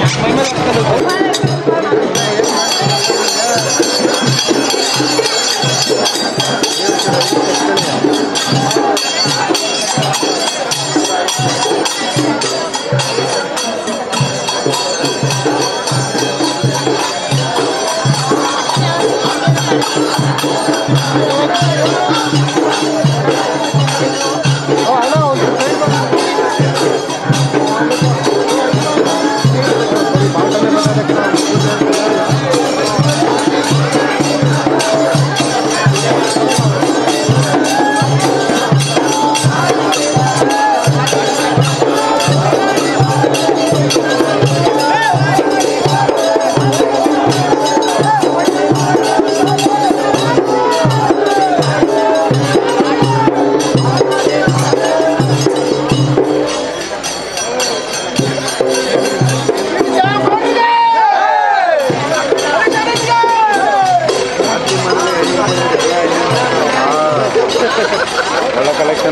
ಒಳ್ಳೆ ಕಲೆಕ್ಷನ್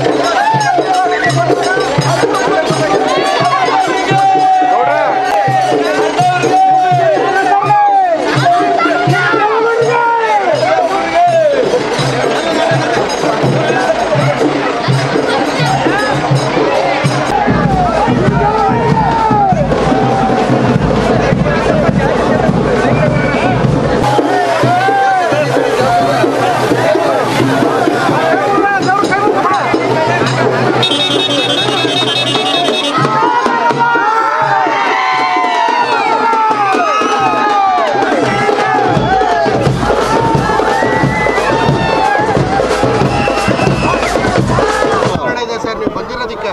ಇದೆ ಸರ್ ನೀವು ಬಂದಿರೋದಕ್ಕೆ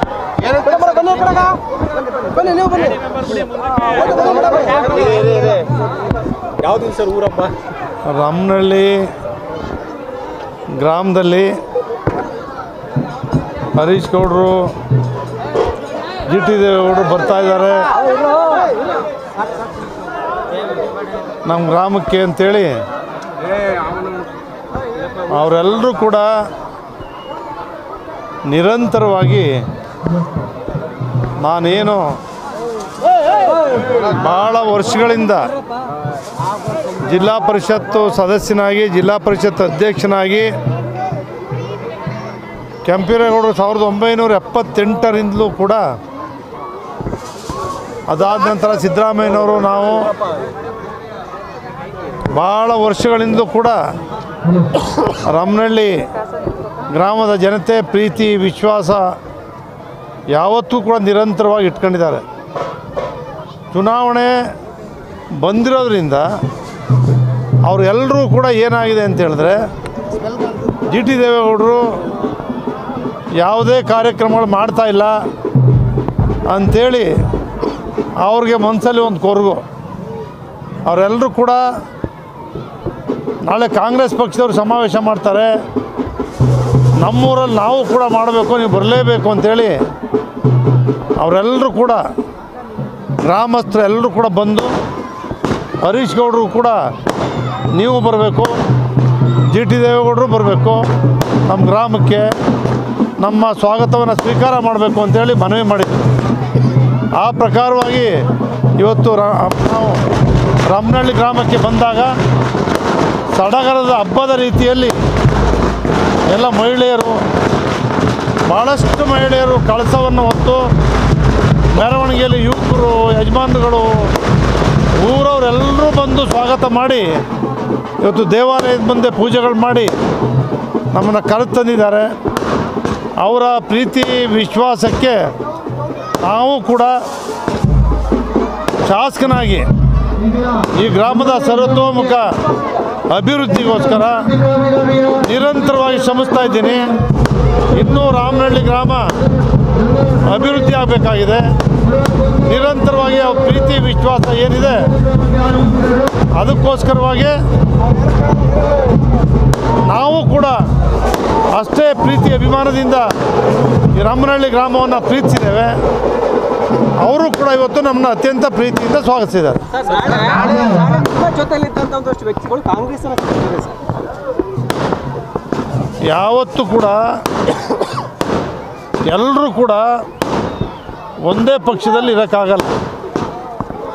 ಬನ್ನಿ ನೀವು ಬನ್ನಿ ಯಾವ್ದು ಸರ್ ಊರಪ್ಪ ರಾಮನಹಳ್ಳಿ ಗ್ರಾಮದಲ್ಲಿ ಹರೀಶ್ ಗೌಡರು ಜಿ ಟಿ ದೇವೇಗೌಡರು ಬರ್ತಾ ಇದ್ದಾರೆ ನಮ್ಮ ಗ್ರಾಮಕ್ಕೆ ಅಂತೇಳಿ ಅವರೆಲ್ಲರೂ ಕೂಡ ನಿರಂತರವಾಗಿ ನಾನೇನು ಭಾಳ ವರ್ಷಗಳಿಂದ ಜಿಲ್ಲಾ ಪರಿಷತ್ತು ಸದಸ್ಯನಾಗಿ ಜಿಲ್ಲಾ ಪರಿಷತ್ ಅಧ್ಯಕ್ಷನಾಗಿ ಕೆಂಪೇಗೌಡರು ಸಾವಿರದ ಒಂಬೈನೂರ ಎಪ್ಪತ್ತೆಂಟರಿಂದಲೂ ಕೂಡ ಅದಾದ ನಂತರ ಸಿದ್ದರಾಮಯ್ಯನವರು ನಾವು ಭಾಳ ವರ್ಷಗಳಿಂದಲೂ ಕೂಡ ರಾಮನಹಳ್ಳಿ ಗ್ರಾಮದ ಜನತೆ ಪ್ರೀತಿ ವಿಶ್ವಾಸ ಯಾವತ್ತೂ ಕೂಡ ನಿರಂತರವಾಗಿ ಇಟ್ಕೊಂಡಿದ್ದಾರೆ ಚುನಾವಣೆ ಬಂದಿರೋದ್ರಿಂದ ಅವರೆಲ್ಲರೂ ಕೂಡ ಏನಾಗಿದೆ ಅಂತ ಹೇಳಿದ್ರೆ ಜಿ ಟಿ ದೇವೇಗೌಡರು ಯಾವುದೇ ಕಾರ್ಯಕ್ರಮಗಳು ಮಾಡ್ತಾ ಇಲ್ಲ ಅಂಥೇಳಿ ಅವ್ರಿಗೆ ಮನಸ್ಸಲ್ಲಿ ಒಂದು ಕೊರಗು ಅವರೆಲ್ಲರೂ ಕೂಡ ನಾಳೆ ಕಾಂಗ್ರೆಸ್ ಪಕ್ಷದವ್ರು ಸಮಾವೇಶ ಮಾಡ್ತಾರೆ ನಮ್ಮೂರಲ್ಲಿ ನಾವು ಕೂಡ ಮಾಡಬೇಕು ನೀವು ಬರಲೇಬೇಕು ಅಂತೇಳಿ ಅವರೆಲ್ಲರೂ ಕೂಡ ಗ್ರಾಮಸ್ಥರು ಎಲ್ಲರೂ ಕೂಡ ಬಂದು ಹರೀಶ್ ಗೌಡರು ಕೂಡ ನೀವು ಬರಬೇಕು ಜಿ ಟಿ ದೇವೇಗೌಡರು ಬರಬೇಕು ನಮ್ಮ ಗ್ರಾಮಕ್ಕೆ ನಮ್ಮ ಸ್ವಾಗತವನ್ನು ಸ್ವೀಕಾರ ಮಾಡಬೇಕು ಅಂತೇಳಿ ಮನವಿ ಮಾಡಿದ್ವಿ ಆ ಪ್ರಕಾರವಾಗಿ ಇವತ್ತು ರಾ ನಾವು ರಾಮನಹಳ್ಳಿ ಗ್ರಾಮಕ್ಕೆ ಬಂದಾಗ ಸಡಗರದ ಹಬ್ಬದ ರೀತಿಯಲ್ಲಿ ಎಲ್ಲ ಮಹಿಳೆಯರು ಭಾಳಷ್ಟು ಮಹಿಳೆಯರು ಕಳಸವನ್ನು ಹೊತ್ತು ಮೆರವಣಿಗೆಯಲ್ಲಿ ಯುವಕರು ಯಜಮಾನರುಗಳು ಊರವರೆಲ್ಲರೂ ಬಂದು ಸ್ವಾಗತ ಮಾಡಿ ಇವತ್ತು ದೇವಾಲಯದ ಮುಂದೆ ಪೂಜೆಗಳು ಮಾಡಿ ನಮ್ಮನ್ನು ಕರೆತಂದಿದ್ದಾರೆ ಅವರ ಪ್ರೀತಿ ವಿಶ್ವಾಸಕ್ಕೆ ನಾವು ಕೂಡ ಶಾಸಕನಾಗಿ ಈ ಗ್ರಾಮದ ಸರ್ವತೋಮುಖ ಅಭಿವೃದ್ಧಿಗೋಸ್ಕರ ನಿರಂತರವಾಗಿ ಶ್ರಮಿಸ್ತಾ ಇದ್ದೀನಿ ಇನ್ನೂ ರಾಮನಹಳ್ಳಿ ಗ್ರಾಮ ಅಭಿವೃದ್ಧಿ ಆಗಬೇಕಾಗಿದೆ ನಿರಂತರವಾಗಿ ಅವ್ರ ಪ್ರೀತಿ ವಿಶ್ವಾಸ ಏನಿದೆ ಅದಕ್ಕೋಸ್ಕರವಾಗಿ ನಾವು ಕೂಡ ಅಷ್ಟೇ ಪ್ರೀತಿ ಅಭಿಮಾನದಿಂದ ಈ ರಾಮನಹಳ್ಳಿ ಗ್ರಾಮವನ್ನು ಪ್ರೀತಿಸಿದ್ದೇವೆ ಅವರು ಕೂಡ ಇವತ್ತು ನಮ್ಮನ್ನ ಅತ್ಯಂತ ಪ್ರೀತಿಯಿಂದ ಸ್ವಾಗತಿಸಿದ್ದಾರೆ ನಿಮ್ಮ ಜೊತೆಲಿದ್ದಂಥ ಒಂದಷ್ಟು ವ್ಯಕ್ತಿಗಳು ಕಾಂಗ್ರೆಸ್ನ ಸೇರಿದ್ದಾರೆ ಸರ್ ಯಾವತ್ತೂ ಕೂಡ ಎಲ್ಲರೂ ಕೂಡ ಒಂದೇ ಪಕ್ಷದಲ್ಲಿ ಇರೋಕ್ಕಾಗಲ್ಲ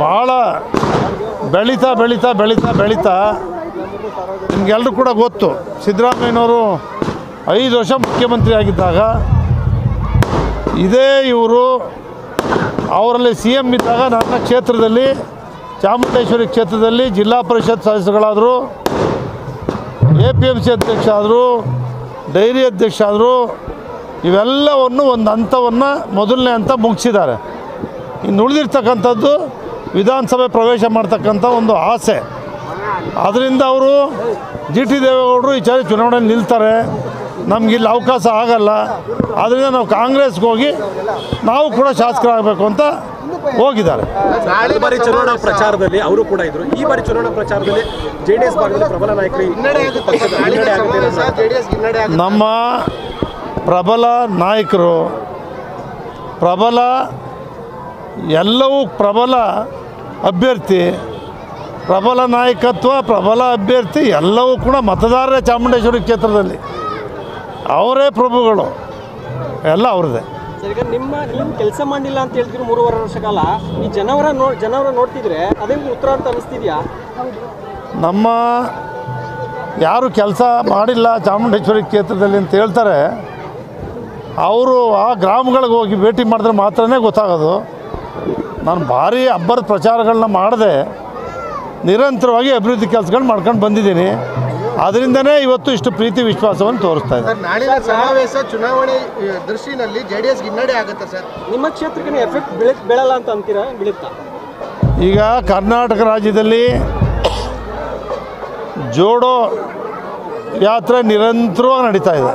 ಭಾಳ ಬೆಳೀತಾ ಬೆಳೀತಾ ಬೆಳೀತಾ ಬೆಳೀತಾ ನಿಮಗೆಲ್ಲರೂ ಕೂಡ ಗೊತ್ತು ಸಿದ್ದರಾಮಯ್ಯನವರು ಐದು ವರ್ಷ ಮುಖ್ಯಮಂತ್ರಿ ಆಗಿದ್ದಾಗ ಇದೇ ಇವರು ಅವರಲ್ಲಿ ಸಿ ಎಮ್ ಇದ್ದಾಗ ನನ್ನ ಕ್ಷೇತ್ರದಲ್ಲಿ ಚಾಮುಂಡೇಶ್ವರಿ ಕ್ಷೇತ್ರದಲ್ಲಿ ಜಿಲ್ಲಾ ಪರಿಷತ್ ಸದಸ್ಯರುಗಳಾದರು ಎ ಪಿ ಎಮ್ ಸಿ ಅಧ್ಯಕ್ಷ ಆದರು ಡೈರಿ ಅಧ್ಯಕ್ಷ ಆದರು ಇವೆಲ್ಲವನ್ನು ಒಂದು ಹಂತವನ್ನು ಮೊದಲನೇ ಹಂತ ಮುಗಿಸಿದ್ದಾರೆ ಇನ್ನು ಉಳಿದಿರ್ತಕ್ಕಂಥದ್ದು ವಿಧಾನಸಭೆ ಪ್ರವೇಶ ಮಾಡ್ತಕ್ಕಂಥ ಒಂದು ಆಸೆ ಅದರಿಂದ ಅವರು ಜಿ ಟಿ ದೇವೇಗೌಡರು ಈ ಸಾರಿ ಚುನಾವಣೆಯಲ್ಲಿ ನಿಲ್ತಾರೆ ನಮಗಿಲ್ಲಿ ಅವಕಾಶ ಆಗಲ್ಲ ಆದ್ದರಿಂದ ನಾವು ಕಾಂಗ್ರೆಸ್ಗೆ ಹೋಗಿ ನಾವು ಕೂಡ ಶಾಸಕರಾಗಬೇಕು ಅಂತ ಹೋಗಿದ್ದಾರೆ ಕಳೆದ ಬಾರಿ ಚುನಾವಣಾ ಪ್ರಚಾರದಲ್ಲಿ ಅವರು ಕೂಡ ಇದ್ರು ಈ ಬಾರಿ ಚುನಾವಣಾ ಪ್ರಚಾರದಲ್ಲಿ ಜೆಡಿಎಸ್ ಭಾಗದಲ್ಲಿ ಪ್ರಬಲ ನಾಯಕರು ಹಿನ್ನಡೆ ಆಗುತ್ತೆ ಪಕ್ಷದ ಹಿನ್ನಡೆ ಆಗುತ್ತೆ ಅನ್ನೋ ಸರ್ ಜೆ ಡಿ ಎಸ್ ಹಿನ್ನಡೆ ಆಗುತ್ತೆ ನಮ್ಮ ಪ್ರಬಲ ನಾಯಕರು ಪ್ರಬಲ ಎಲ್ಲವೂ ಪ್ರಬಲ ಅಭ್ಯರ್ಥಿ ಪ್ರಬಲ ನಾಯಕತ್ವ ಪ್ರಬಲ ಅಭ್ಯರ್ಥಿ ಎಲ್ಲವೂ ಕೂಡ ಮತದಾರರೇ ಚಾಮುಂಡೇಶ್ವರಿ ಕ್ಷೇತ್ರದಲ್ಲಿ ಅವರೇ ಪ್ರಭುಗಳು ಎಲ್ಲ ಅವ್ರದ್ದೇ ಸರ್ ಈಗ ನಿಮ್ಮ ನೀವು ಕೆಲಸ ಮಾಡಿಲ್ಲ ಅಂತ ಹೇಳ್ತಿದ್ರು ಮೂರುವರೆ ವರ್ಷ ಕಾಲ ಈ ಜನವರ ನೋ ಜನವರ ನೋಡ್ತಿದ್ರೆ ಅದೇ ಉತ್ತರ ಅಂತ ಅನಿಸ್ತಿದ್ಯಾ ನಮ್ಮ ಯಾರು ಕೆಲಸ ಮಾಡಿಲ್ಲ ಚಾಮುಂಡೇಶ್ವರಿ ಕ್ಷೇತ್ರದಲ್ಲಿ ಅಂತ ಹೇಳ್ತಾರೆ ಅವರು ಆ ಗ್ರಾಮಗಳಿಗೆ ಹೋಗಿ ಭೇಟಿ ಮಾಡಿದ್ರೆ ಮಾತ್ರನೇ ಗೊತ್ತಾಗೋದು ನಾನು ಭಾರಿ ಹಬ್ಬದ ಪ್ರಚಾರಗಳನ್ನ ಮಾಡದೆ ನಿರಂತರವಾಗಿ ಅಭಿವೃದ್ಧಿ ಕೆಲಸಗಳು ಮಾಡ್ಕೊಂಡು ಬಂದಿದ್ದೀನಿ ಅದರಿಂದನೇ ಇವತ್ತು ಇಷ್ಟು ಪ್ರೀತಿ ವಿಶ್ವಾಸವನ್ನು ತೋರಿಸ್ತಾ ಇದೆ ಸರ್ ನಾಳಿನ ಸಮಾವೇಶ ಚುನಾವಣೆ ಆ, ದೃಷ್ಟಿನಲ್ಲಿ ಜೆ ಡಿ ಎಸ್ ಹಿನ್ನಡೆ ಆಗುತ್ತೆ ಸರ್ ನಿಮ್ಮ ಕ್ಷೇತ್ರಕ್ಕೆ ಎಫೆಕ್ಟ್ ಬೀಳ ಬೀಳಲ್ಲ ಅಂತ ಅಂತೀರಾ ಬೀಳುತ್ತಾ ಈಗ ಕರ್ನಾಟಕ ರಾಜ್ಯದಲ್ಲಿ ಜೋಡೋ ಯಾತ್ರೆ ನಿರಂತರವಾಗಿ ನಡೀತಾ ಇದೆ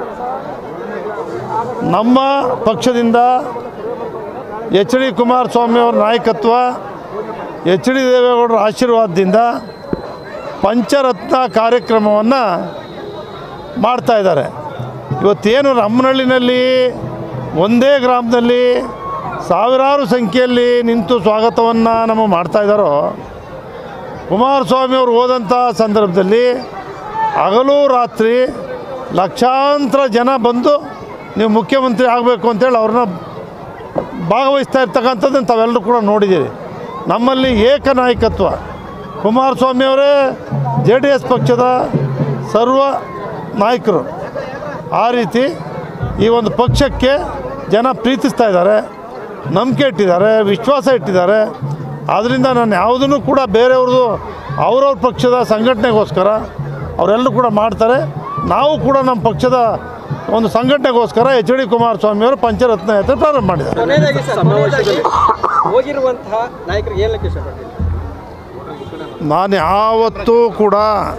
ನಮ್ಮ ಪಕ್ಷದಿಂದ ಎಚ್ ಡಿ ಕುಮಾರಸ್ವಾಮಿ ಅವರ ನಾಯಕತ್ವ ಎಚ್ ಡಿ ದೇವೇಗೌಡರ ಆಶೀರ್ವಾದದಿಂದ ಪಂಚರತ್ನ ಕಾರ್ಯಕ್ರಮವನ್ನು ಮಾಡ್ತಾ ಇದ್ದಾರೆ ಇವತ್ತೇನು ರಮ್ಮನಹಳ್ಳಿನಲ್ಲಿ ಒಂದೇ ಗ್ರಾಮದಲ್ಲಿ ಸಾವಿರಾರು ಸಂಖ್ಯೆಯಲ್ಲಿ ನಿಂತು ಸ್ವಾಗತವನ್ನು ನಮ್ಮ ಮಾಡ್ತಾ ಇದ್ದಾರೋ ಕುಮಾರಸ್ವಾಮಿ ಅವರು ಹೋದಂಥ ಸಂದರ್ಭದಲ್ಲಿ ಹಗಲು ರಾತ್ರಿ ಲಕ್ಷಾಂತರ ಜನ ಬಂದು ನೀವು ಮುಖ್ಯಮಂತ್ರಿ ಆಗಬೇಕು ಅಂತೇಳಿ ಅವ್ರನ್ನ ಭಾಗವಹಿಸ್ತಾ ಇರ್ತಕ್ಕಂಥದ್ದನ್ನು ತಾವೆಲ್ಲರೂ ಕೂಡ ನೋಡಿದ್ದೀರಿ ನಮ್ಮಲ್ಲಿ ಏಕನಾಯಕತ್ವ ಕುಮಾರಸ್ವಾಮಿ ಅವರೇ ಜೆ ಡಿ ಎಸ್ ಪಕ್ಷದ ಸರ್ವ ನಾಯಕರು ಆ ರೀತಿ ಈ ಒಂದು ಪಕ್ಷಕ್ಕೆ ಜನ ಪ್ರೀತಿಸ್ತಾ ಇದ್ದಾರೆ ನಂಬಿಕೆ ಇಟ್ಟಿದ್ದಾರೆ ವಿಶ್ವಾಸ ಇಟ್ಟಿದ್ದಾರೆ ಆದ್ದರಿಂದ ನಾನು ಯಾವುದನ್ನು ಕೂಡ ಬೇರೆಯವ್ರದ್ದು ಅವ್ರವ್ರ ಪಕ್ಷದ ಸಂಘಟನೆಗೋಸ್ಕರ ಅವರೆಲ್ಲರೂ ಕೂಡ ಮಾಡ್ತಾರೆ ನಾವು ಕೂಡ ನಮ್ಮ ಪಕ್ಷದ ಒಂದು ಸಂಘಟನೆಗೋಸ್ಕರ ಎಚ್ ಡಿ ಕುಮಾರಸ್ವಾಮಿ ಅವರು ಪಂಚರತ್ನ ಯಾತ್ರೆ ಪ್ರಾರಂಭ ಮಾಡಿದ್ದಾರೆ ಕೊನೆಯದಾಗಿ ಸರ್ ಸಮಾವೇಶದಲ್ಲಿ ಹೋಗಿರುವಂತಹ ನಾಯಕರಿಗೆ ಹೇಳಕ್ಕೆ ಇಷ್ಟಪಡ್ತೀನಿ ನಾನು ಯಾವತ್ತೂ ಕೂಡ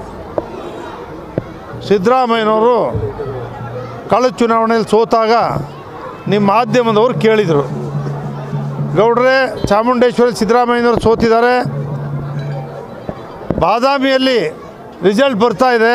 ಸಿದ್ದರಾಮಯ್ಯನವರು ಕಳೆದ ಚುನಾವಣೆಯಲ್ಲಿ ಸೋತಾಗ ನಿಮ್ಮ ಮಾಧ್ಯಮದವರು ಕೇಳಿದರು ಗೌಡ್ರೆ ಚಾಮುಂಡೇಶ್ವರಿ ಸಿದ್ದರಾಮಯ್ಯನವರು ಸೋತಿದ್ದಾರೆ ಬಾದಾಮಿಯಲ್ಲಿ ರಿಸಲ್ಟ್ ಬರ್ತಾ ಇದೆ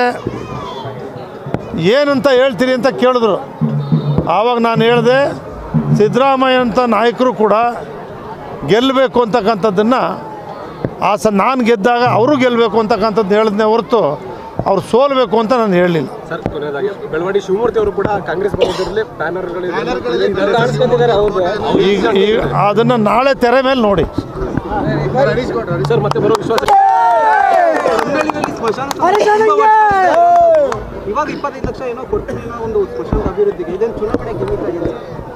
ಏನಂತ ಹೇಳ್ತೀರಿ ಅಂತ ಕೇಳಿದ್ರು ಆವಾಗ ನಾನು ಹೇಳಿದೆ ಸಿದ್ದರಾಮಯ್ಯ ಅಂತ ನಾಯಕರು ಕೂಡ ಗೆಲ್ಲಬೇಕು ಅಂತಕ್ಕಂಥದ್ದನ್ನು ಆ ಸ ನಾನು ಗೆದ್ದಾಗ ಅವರು ಗೆಲ್ಲಬೇಕು ಅಂತಕ್ಕಂಥದ್ದು ಹೇಳಿದ್ನೇ ಹೊರತು ಅವ್ರು ಸೋಲ್ಬೇಕು ಅಂತ ನಾನು ಹೇಳಲಿಲ್ಲ ಸರ್ ಕೊನೆಯದಾಗಿ ಬೆಳವಾಡಿ ಶಿವಮೂರ್ತಿ ಅವರು ಕೂಡ ಕಾಂಗ್ರೆಸ್ ಪಕ್ಷದಲ್ಲೇ ಬ್ಯಾನರ್ಗಳು ಕಾಣಿಸ್ಕೊಂಡಿದ್ದಾರೆ ಹೌದು ಈಗ ಈಗ ಅದನ್ನು ನಾಳೆ ತೆರೆ ಮೇಲೆ ನೋಡಿ ಸರ್ ಮತ್ತೆ ಬರೋ ವಿಶ್ವಾಸ ಇವಾಗ ಇಪ್ಪತ್ತೈದು ಲಕ್ಷ ಏನೋ ಕೊಡ್ತೀನಿ ಅನ್ನೋ ಒಂದು ಸ್ಮಶಾನದ ಅಭಿವೃದ್ಧಿಗೆ ಇದೇನು ಚುನಾವಣೆ ಗೆಲ್ಲುತ್ತಾಗಿದೆ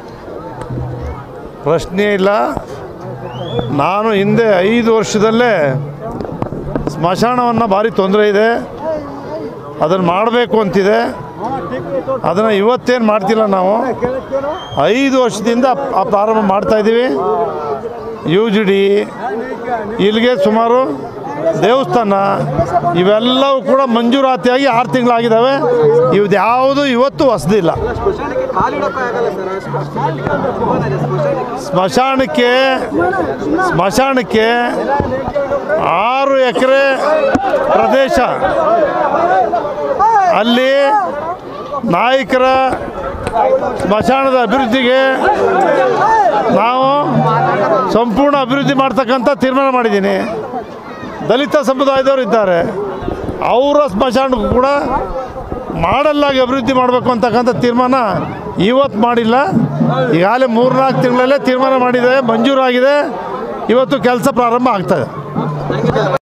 ಪ್ರಶ್ನೆ ಇಲ್ಲ ನಾನು ಹಿಂದೆ ಐದು ವರ್ಷದಲ್ಲೇ ಸ್ಮಶಾನವನ್ನು ಭಾರಿ ತೊಂದರೆ ಇದೆ ಅದನ್ನು ಮಾಡಬೇಕು ಅಂತಿದೆ ಅದನ್ನು ಇವತ್ತೇನು ಮಾಡ್ತಿಲ್ಲ ನಾವು ಐದು ವರ್ಷದಿಂದ ಆ ಪ್ರಾರಂಭ ಮಾಡ್ತಾಯಿದ್ದೀವಿ ಯು ಜಿ ಡಿ ಇಲ್ಲಿಗೆ ಸುಮಾರು ದೇವಸ್ಥಾನ ಇವೆಲ್ಲವೂ ಕೂಡ ಮಂಜೂರಾತಿಯಾಗಿ ಆರು ತಿಂಗಳಾಗಿದ್ದಾವೆ ಇವ್ದು ಯಾವುದು ಇವತ್ತು ಹೊಸದಿಲ್ಲ ಸ್ಮಶಾನಕ್ಕೆ ಕಾಲಿಡೋಕೆ ಆಗಲ್ಲ ಸರ್ ಸ್ಮಶಾನಕ್ಕೆ ಸ್ಮಶಾನಕ್ಕೆ ಸ್ಮಶಾನಕ್ಕೆ ಆರು ಎಕರೆ ಪ್ರದೇಶ ಅಲ್ಲಿ ನಾಯಕರ ಸ್ಮಶಾನದ ಅಭಿವೃದ್ಧಿಗೆ ನಾವು ಸಂಪೂರ್ಣ ಅಭಿವೃದ್ಧಿ ಮಾಡ್ತಕ್ಕಂಥ ತೀರ್ಮಾನ ಮಾಡಿದ್ದೀನಿ ದಲಿತ ಸಮುದಾಯದವರು ಇದ್ದಾರೆ ಅವರ ಸ್ಮಶಾನಕ್ಕೂ ಕೂಡ ಮಾಡಲ್ಲಾಗಿ ಅಭಿವೃದ್ಧಿ ಮಾಡಬೇಕು ಅಂತಕ್ಕಂಥ ತೀರ್ಮಾನ ಇವತ್ತು ಮಾಡಿಲ್ಲ ಈಗಾಗಲೇ ಮೂರ್ನಾಲ್ಕು ತಿಂಗಳಲ್ಲೇ ತೀರ್ಮಾನ ಮಾಡಿದೆ ಮಂಜೂರಾಗಿದೆ ಇವತ್ತು ಕೆಲಸ ಪ್ರಾರಂಭ ಆಗ್ತದೆ